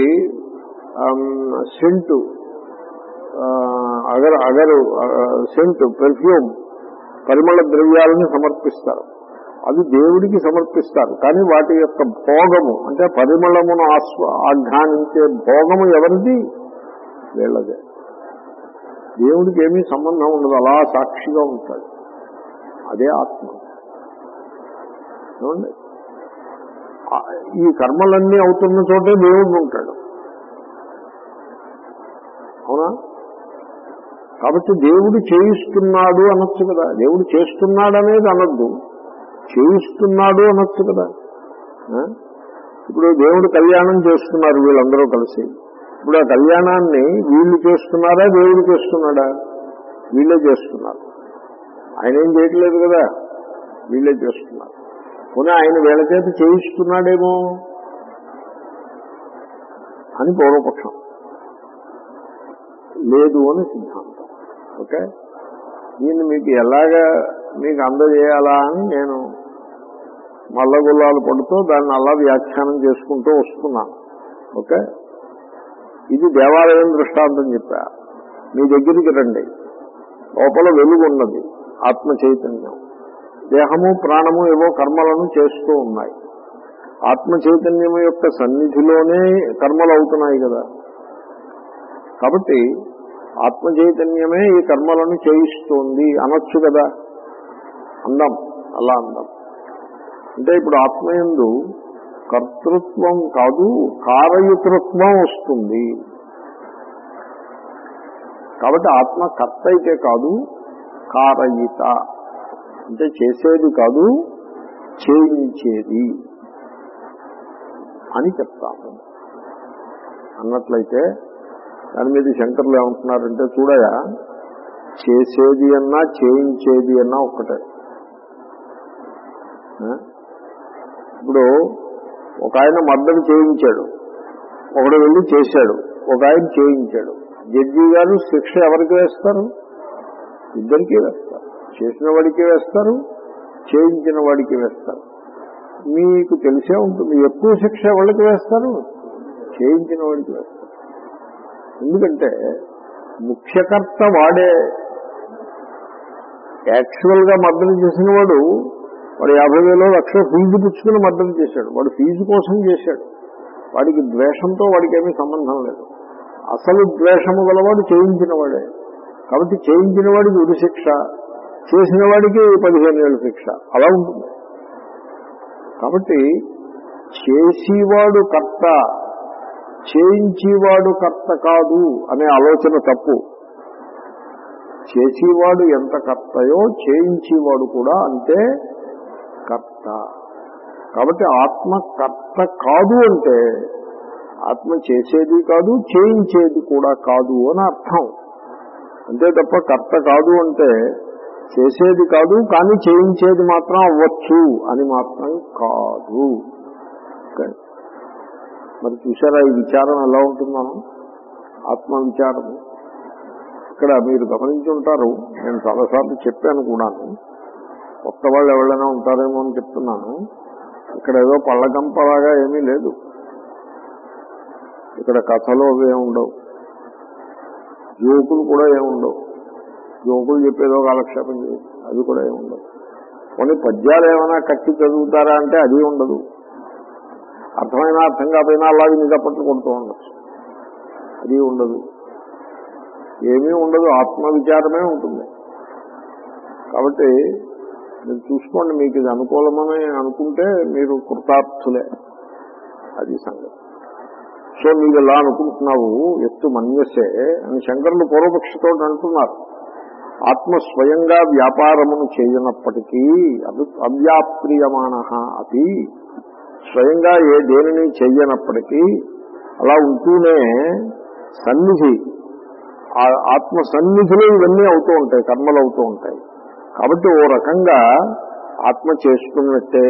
సెంటు అగరు అగరు సెంటు పెర్ఫ్యూమ్ పరిమళ ద్రవ్యాలను సమర్పిస్తారు అవి దేవుడికి సమర్పిస్తారు కానీ వాటి యొక్క భోగము అంటే పరిమళమును ఆస్వ ఆఘ్రానించే భోగము ఎవరిది వీళ్ళదే దేవుడికి ఏమీ సంబంధం ఉండదు అలా సాక్షిగా ఉంటాడు అదే ఆత్మ చూడండి ఈ కర్మలన్నీ అవుతున్న చోటే దేవుడు ఉంటాడు అవునా కాబట్టి దేవుడు చేయిస్తున్నాడు అనొచ్చు కదా దేవుడు చేస్తున్నాడు అనేది అనొద్దు చేయిస్తున్నాడు అనొచ్చు కదా ఇప్పుడు దేవుడు కళ్యాణం చేస్తున్నారు వీళ్ళందరూ కలిసి ఇప్పుడు ఆ కళ్యాణాన్ని వీళ్ళు చేస్తున్నారా దేవుడు చేస్తున్నాడా వీళ్ళే చేస్తున్నారు ఆయన ఏం చేయట్లేదు కదా వీళ్ళే చేస్తున్నారు పోనీ ఆయన వీళ్ళ చేత చేయిస్తున్నాడేమో అని పూర్వపక్షం లేదు అని సిద్ధాంతం ఓకే దీన్ని మీకు ఎలాగా మీకు అందజేయాలా అని నేను మల్లగుల్లాలు పడుతూ దాన్ని అలా వ్యాఖ్యానం చేసుకుంటూ వస్తున్నాను ఓకే ఇది దేవాలయం దృష్టాంతం చెప్పా మీ దగ్గరికి రండి లోపల వెలుగు ఉన్నది ఆత్మ చైతన్యం దేహము ప్రాణము ఏవో కర్మలను చేస్తూ ఉన్నాయి ఆత్మ చైతన్యం యొక్క సన్నిధిలోనే కర్మలు అవుతున్నాయి కదా కాబట్టి ఆత్మ చైతన్యమే ఈ కర్మలను చేయిస్తోంది అనొచ్చు కదా అందం అలా అందం అంటే ఇప్పుడు ఆత్మయందు కర్తృత్వం కాదు కారయుతృత్వం వస్తుంది కాబట్టి ఆత్మ కర్త అయితే కాదు కారయిత అంటే చేసేది కాదు చేయించేది అని చెప్తాము అన్నట్లయితే దాని మీద శంకర్లు ఏమంటున్నారంటే చూడయా చేసేది అన్నా చేయించేది అన్నా ఒక్కటే ఇప్పుడు ఒక ఆయన మర్డర్ చేయించాడు ఒకడు వెళ్ళి చేశాడు ఒక ఆయన చేయించాడు జడ్జి గారు శిక్ష ఎవరికి వేస్తారు ఇద్దరికీ వేస్తారు చేసిన వాడికి వేస్తారు చేయించిన వాడికి వేస్తారు మీకు తెలిసే ఉంటుంది ఎక్కువ శిక్ష ఎవరికి వేస్తారు చేయించిన వాడికి వేస్తారు ఎందుకంటే ముఖ్యకర్త వాడే యాక్చువల్ గా మర్డర్ చేసిన వాడు వాడు యాభై వేలు లక్ష ఫీజు పుచ్చుకుని మర్డర్ చేశాడు వాడు ఫీజు కోసం చేశాడు వాడికి ద్వేషంతో వాడికి ఏమీ సంబంధం లేదు అసలు ద్వేషము గలవాడు చేయించిన వాడే కాబట్టి చేయించిన వాడికి ఉరి శిక్ష చేసిన వాడికి పదిహేను ఏళ్ళ శిక్ష అలా ఉంటుంది కాబట్టి చేసేవాడు కర్త చేయించేవాడు కర్త కాదు అనే ఆలోచన తప్పు చేసేవాడు ఎంత కర్తయో చేయించేవాడు కూడా అంతే కర్త కాబట్టి ఆత్మ కర్త కాదు అంటే ఆత్మ చేసేది కాదు చేయించేది కూడా కాదు అని అర్థం అంతే తప్ప కర్త కాదు అంటే చేసేది కాదు కానీ చేయించేది మాత్రం అవ్వచ్చు అని మాత్రం కాదు ఓకే. మరి చూసారా ఈ విచారం ఎలా ఉంటుందనం ఆత్మ విచారం ఇక్కడ మీరు గమనించి ఉంటారు నేను చాలాసార్లు చెప్పాను కూడాను కొత్త వాళ్ళు ఎవరైనా ఉంటారేమో అని చెప్తున్నాను ఇక్కడ ఏదో పళ్ళగంపలాగా ఏమీ లేదు ఇక్కడ కథలు అవి ఏమి ఉండవు జోకులు కూడా ఏముండవు జోకులు చెప్పేదో కాలక్షేపం చేయదు అది కూడా ఏముండవు కొన్ని పద్యాలు ఏమైనా కట్టి చదువుతారా అంటే అది ఉండదు అర్థమైనా అర్థం కాకపోయినా అలాగే నిజపట్లు కొడుతూ ఉండొచ్చు అది ఉండదు ఏమీ ఉండదు ఆత్మ విచారమే ఉంటుంది కాబట్టి మీరు చూసుకోండి మీకు ఇది అనుకూలమని అనుకుంటే మీరు కృతార్థులే అది సంగతి సో మీరు ఎలా అనుకుంటున్నావు ఎత్తు మన్యసే అని శంకరులు పూర్వపక్షతో అంటున్నారు ఆత్మ స్వయంగా వ్యాపారమును చేయనప్పటికీ అవి అవ్యాప్రియమాణ అది స్వయంగా ఏ దేనిని చెయ్యనప్పటికీ అలా ఉంటూనే సన్నిధి ఆ ఆత్మ సన్నిధిలో ఇవన్నీ అవుతూ ఉంటాయి కర్మలు అవుతూ ఉంటాయి కాబట్టి ఓ రకంగా ఆత్మ చేస్తున్నట్టే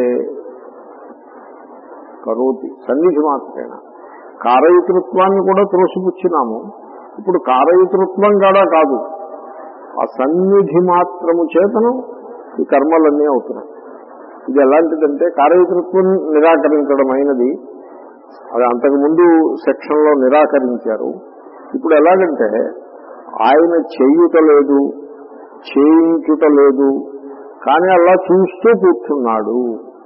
కరోతి సన్నిధి మాత్రమేనా కారయుతృత్వాన్ని కూడా త్రోసిపుచ్చినాము ఇప్పుడు కారయుతృత్వం కూడా కాదు ఆ సన్నిధి మాత్రము చేతను ఈ కర్మలన్నీ అవుతున్నాయి ఇది ఎలాంటిదంటే కారయుతృత్వం నిరాకరించడం అయినది అది అంతకుముందు సెక్షన్లో నిరాకరించారు ఇప్పుడు ఎలాగంటే ఆయన చేయుట లేదు చేయించుట లేదు కానీ అలా చూస్తూ కూర్చున్నాడు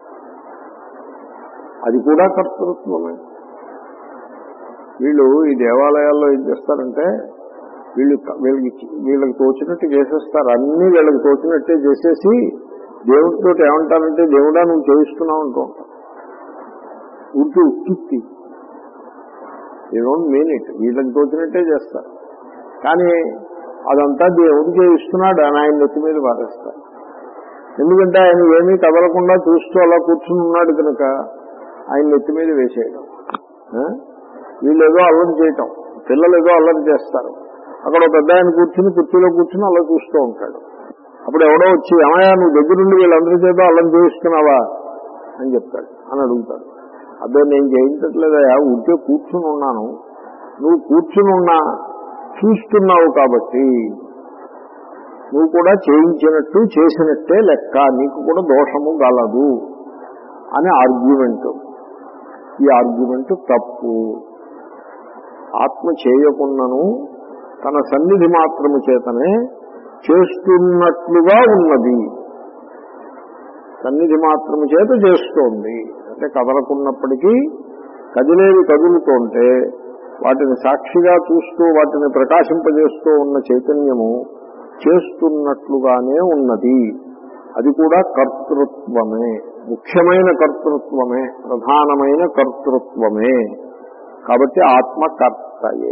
అది కూడా కర్తృత్వమే వీళ్ళు ఈ దేవాలయాల్లో ఏం చేస్తారంటే వీళ్ళు వీళ్ళకి వీళ్ళకి తోచినట్టు చేసేస్తారు అన్ని వీళ్ళకి తోచినట్టే చేసేసి దేవుడితో ఏమంటారంటే దేవుడా నువ్వు చేయిస్తున్నావు అంటూ ఉంటారు ఉర్తి ఉత్తుక్తి ఈ డోంట్ మీన్ ఇట్ వీళ్ళకి తోచినట్టే చేస్తారు కానీ అదంతా దేవుడు చేయిస్తున్నాడు అని ఆయన నెత్తి మీద పారేస్తారు ఎందుకంటే ఆయన ఏమీ కదలకుండా చూస్తూ అలా కూర్చుని ఉన్నాడు కనుక ఆయన నెత్తి మీద వేసేయడం ఆ? వీళ్ళు ఏదో అల్లరి చేయటం పిల్లలు ఏదో అల్లరి చేస్తారు అక్కడ ఒక పెద్ద ఆయన కూర్చుని కుర్చీలో కూర్చుని అలా చూస్తూ ఉంటాడు అప్పుడు ఎవడో వచ్చి ఏమయ్యా నువ్వు దగ్గరుండి వీళ్ళందరి చేత అల్లరి చేయిస్తున్నావా అని చెప్తాడు అని అడుగుతాడు అదే నేను చేయించట్లేదయా ఉంటే కూర్చుని ఉన్నాను నువ్వు కూర్చుని ఉన్నా చూస్తున్నావు కాబట్టి నువ్వు కూడా చేయించినట్టు చేసినట్టే లెక్క నీకు కూడా దోషము గలదు అని ఆర్గ్యుమెంట్ ఈ ఆర్గ్యుమెంట్ తప్పు ఆత్మ చేయకున్నను తన సన్నిధి మాత్రము చేతనే చేస్తున్నట్లుగా ఉన్నది సన్నిధి మాత్రము చేత చేస్తోంది అంటే కదలకున్నప్పటికీ కదిలేవి కదులుతుంటే వాటిని సాక్షిగా చూస్తూ వాటిని ప్రకాశింపజేస్తూ ఉన్న చైతన్యము చేస్తున్నట్లుగానే ఉన్నది అది కూడా కర్తృత్వమే ముఖ్యమైన కర్తృత్వమే ప్రధానమైన కర్తృత్వమే కాబట్టి ఆత్మ కర్తయే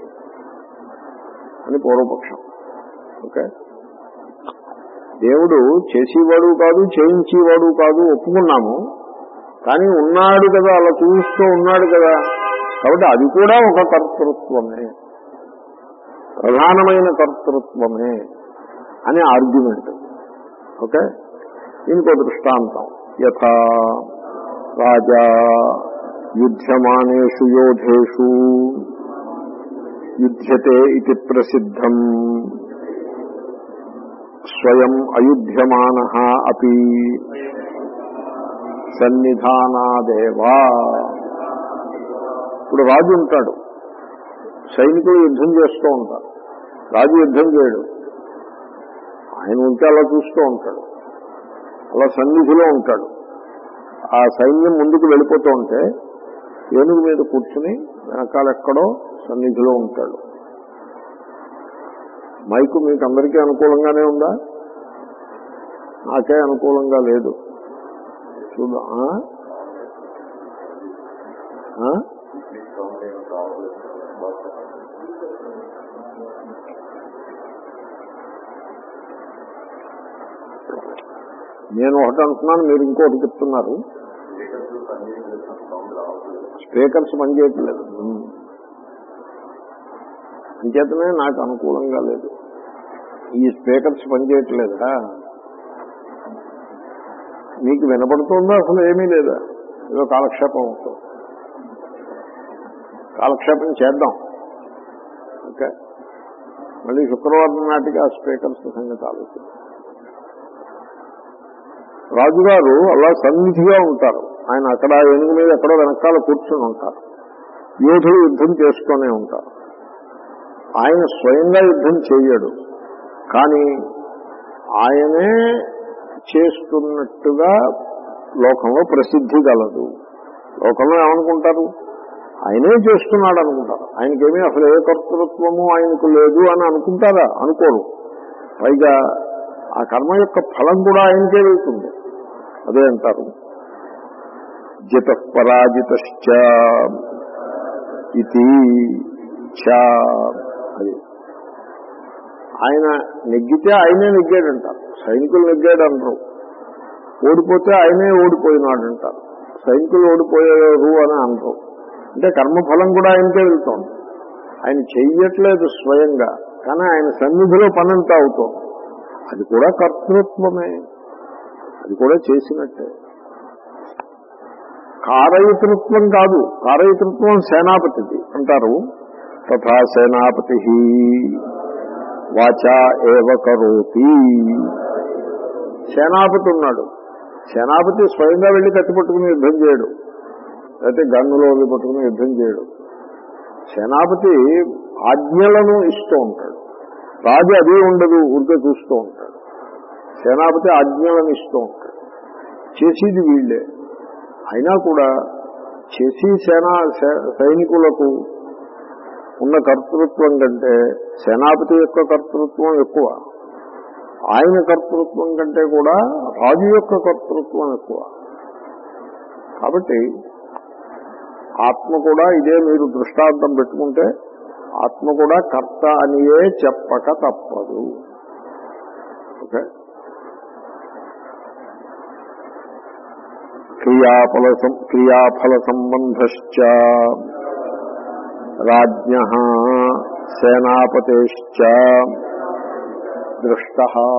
అని పూర్వపక్షం ఓకే దేవుడు చేసేవాడు కాదు చేయించేవాడు కాదు ఒప్పుకున్నాము కానీ ఉన్నాడు కదా అలా చూస్తూ ఉన్నాడు కదా కాబట్టి అది కూడా ఒక కర్తృత్వమే ప్రధానమైన కర్తృత్వమే అని ఆర్గ్యుమెంట్ ఓకే ఇంకో దృష్టాంతం యథా రాజా యుధ్యమానేషు యోధేషు యుధ్యతే ఇది ప్రసిద్ధం స్వయం అయుధ్యమాన అపి సన్నిధానాదేవా ఇప్పుడు రాజు ఉంటాడు సైనికులు యుద్ధం చేస్తూ ఉంటారు రాజు యుద్ధం చేయడు ఆయన ఉంటే అలా చూస్తూ ఉంటాడు అలా సన్నిధిలో ఉంటాడు ఆ సైన్యం ముందుకు వెళ్ళిపోతూ ఉంటే ఏనుగు మీద కూర్చుని వెనకాలెక్కడో సన్నిధిలో ఉంటాడు మైకు మీకు అందరికీ అనుకూలంగానే ఉందా నాకే అనుకూలంగా లేదు చూద్దాం ఆ? ఆ? నేను ఒకటి అంటున్నాను మీరు ఇంకోటి చెప్తున్నారు స్పీకర్స్ పనిచేయట్లేదు అంచేతనే నాకు అనుకూలంగా లేదు ఈ స్పీకర్స్ పనిచేయట్లేదా మీకు వినపడుతుందో అసలు ఏమీ లేదా ఏదో కాలక్షేపం అవుతుంది కాలక్షేపం చేద్దాం ఓకే మళ్ళీ శుక్రవారం నాటికి ఆ స్పీకర్స్ సంగతి ఆలోచన రాజుగారు అలా సన్నిధిగా ఉంటారు ఆయన అక్కడ ఏనుగు మీద ఎక్కడో వెనకాల కూర్చుని ఉంటారు యోధులు యుద్ధం చేస్తూనే ఉంటారు ఆయన స్వయంగా యుద్ధం చేయడు కానీ ఆయనే చేస్తున్నట్టుగా లోకంలో ప్రసిద్ధి గలదు లోకంలో ఏమనుకుంటారు ఆయనే చేస్తున్నాడు అనుకుంటారు ఆయనకేమీ అసలు ఏ కర్తృత్వము ఆయనకు లేదు అని అనుకుంటారా అనుకోరు పైగా ఆ కర్మ యొక్క ఫలం కూడా ఆయనకే వెళ్తుంది అదే అంటారు జిత పరాజిత ఇది చ అది ఆయన నెగ్గితే ఆయనే నెగ్గాడంటారు సైనికులు నెగ్గాడు అంటారు ఓడిపోతే ఆయనే ఓడిపోయినాడు అంటారు సైనికులు ఓడిపోయారు అని అంటారు అంటే కర్మఫలం కూడా ఆయనకే వెళ్తోంది ఆయన చెయ్యట్లేదు స్వయంగా కానీ ఆయన సన్నిధిలో పనంతా అవుతోంది అది కూడా కర్తృత్వమే అది కూడా చేసినట్టే కారయతృత్వం కాదు కారయతృత్వం సేనాపతిది అంటారు తథా సేనాపతి వాచా ఏవ కరోతి సేనాపతి ఉన్నాడు సేనాపతి స్వయంగా వెళ్లి కత్తిపట్టుకుని యుద్ధం చేయడు లేకపోతే గన్నులో అవి పట్టుకుని యుద్ధం చేయడు సేనాపతి ఆజ్ఞలను ఇస్తూ ఉంటాడు రాజు అది ఉండదు ఊరికే చూస్తూ ఉంటాడు సేనాపతి ఆజ్ఞలను ఇస్తూ ఉంటాడు చేసేది వీళ్ళే అయినా కూడా చేసి సేనా సైనికులకు ఉన్న కర్తృత్వం కంటే సేనాపతి యొక్క కర్తృత్వం ఎక్కువ ఆయన కర్తృత్వం కంటే కూడా రాజు యొక్క కర్తృత్వం ఎక్కువ కాబట్టి ఆత్మ కూడా ఇదే మీరు దృష్టాంతం పెట్టుకుంటే ఆత్మ కూడా కర్త అనియే చెప్పక తప్పదు ఓకే క్రియాఫల క్రియాఫల సంబంధశ్చ రాజ్ఞ సేనాపతేశ్చ దృష్ట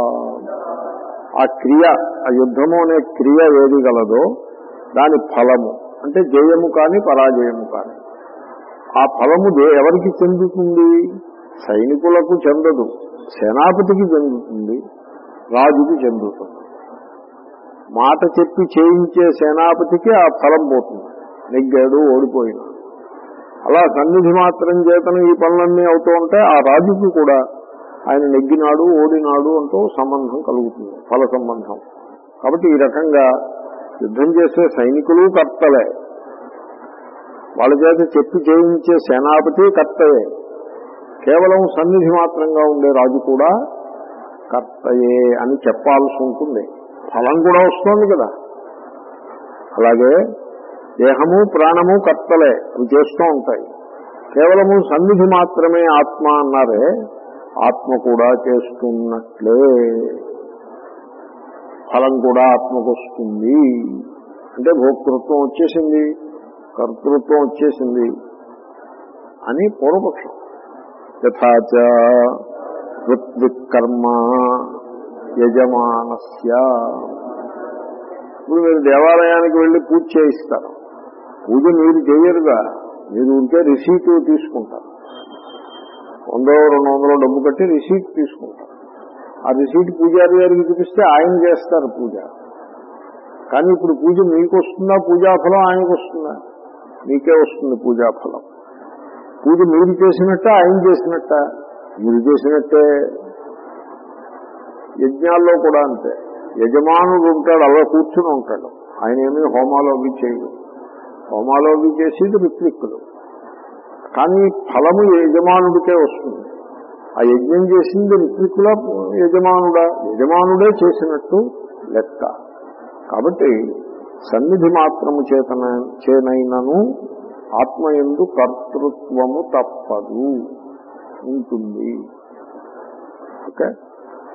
ఆ క్రియ ఆ యుద్ధము అనే క్రియ ఏది గలదో దాని ఫలము అంటే జయము కానీ పరాజయము కానీ ఆ ఫలము దే- ఎవరికి చెందుతుంది సైనికులకు చెందదు సేనాపతికి చెందుతుంది రాజుకి చెందుతుంది మాట చెప్పి చేయించే సేనాపతికి ఆ ఫలం పోతుంది నెగ్గాడు ఓడిపోయినాడు అలా సన్నిధి మాత్రం చేతను ఈ పనులన్నీ అవుతూ ఉంటే ఆ రాజుకి కూడా ఆయన నెగ్గినాడు ఓడినాడు అంటూ సంబంధం కలుగుతుంది ఫల సంబంధం కాబట్టి ఈ రకంగా యుద్ధం చేసే సైనికులు కర్తలే వాళ్ళ చేత చెప్పి చేయించే సేనాపతి కర్తయే కేవలం సన్నిధి మాత్రంగా ఉండే రాజు కూడా కర్తయే అని చెప్పాల్సి ఉంటుంది ఫలం కూడా వస్తుంది కదా అలాగే దేహము ప్రాణము కర్తలే అవి చేస్తూ ఉంటాయి కేవలము సన్నిధి మాత్రమే ఆత్మ అన్నారే ఆత్మ కూడా చేస్తున్నట్లే ఫలం కూడా ఆత్మకు వస్తుంది అంటే భోక్తృత్వం వచ్చేసింది కర్తృత్వం వచ్చేసింది అని పూర్వపక్షం యథాచ ఋత్వికర్మ యజమానస్య ఇప్పుడు మీరు దేవాలయానికి వెళ్ళి పూజ చేయిస్తారు పూజ మీరు చేయరుగా మీరు ఉంటే రిసీట్ తీసుకుంటారు వందో రెండు వందలు డబ్బు కట్టి రిసీట్ తీసుకుంటారు ఆ రిసీట్ పూజారి గారికి చూపిస్తే ఆయన చేస్తారు పూజ కానీ ఇప్పుడు పూజ మీకు వస్తుందా పూజాఫలం ఆయనకు వస్తుందా మీకే వస్తుంది పూజాఫలం పూజ మీరు చేసినట్ట ఆయన చేసినట్ట మీరు చేసినట్టే యజ్ఞాల్లో కూడా అంతే యజమానుడు ఉంటాడు అలా కూర్చుని ఉంటాడు ఆయన ఏమీ హోమాలు అవి చేయడు హోమాలు అవి చేసేది ఋత్విక్కులు కానీ ఫలము యజమానుడికే వస్తుంది ఆ యజ్ఞం చేసింది ఋత్విక్కుల యజమానుడా యజమానుడే చేసినట్టు లెక్క కాబట్టి సన్నిధి మాత్రము చేతన చేనైనను ఆత్మయందు కర్తృత్వము తప్పదు ఉంటుంది ఓకే